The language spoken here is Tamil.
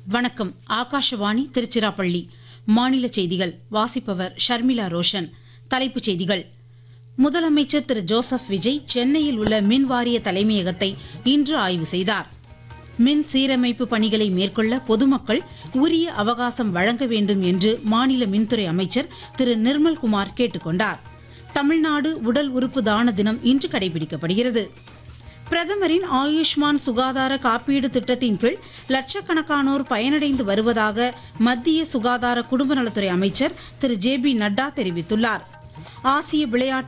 வணக்கம் ஆகாஷவாணி திருச்சிராப்பள்ளி மாநில செய்திகள் வாசிப்பவர் ஷர்மிளா ரோஷன் தலைப்புச் செய்திகள் முதலமைச்சர் திரு ஜோசப் விஜய் சென்னையில் உள்ள மின் வாரிய தலைமையகத்தை இன்று ஆய்வு செய்தார் மின் சீரமைப்பு பணிகளை மேற்கொள்ள பொதுமக்கள் உரிய அவகாசம் வழங்க வேண்டும் என்று மாநில மின்துறை அமைச்சர் திரு நிர்மல்குமார் கேட்டுக் கொண்டார் தமிழ்நாடு உடல் உறுப்பு தான தினம் இன்று கடைபிடிக்கப்படுகிறது பிரதமரின் ஆயுஷ்மான் சுகாதார காப்பீடு திட்டத்தின் கீழ் லட்சக்கணக்கானோர் பயனடைந்து வருவதாக மத்திய சுகாதார குடும்ப நலத்துறை அமைச்சர் திரு ஜே பி நட்டா தெரிவித்துள்ளார் ஆசிய விளையாட்டு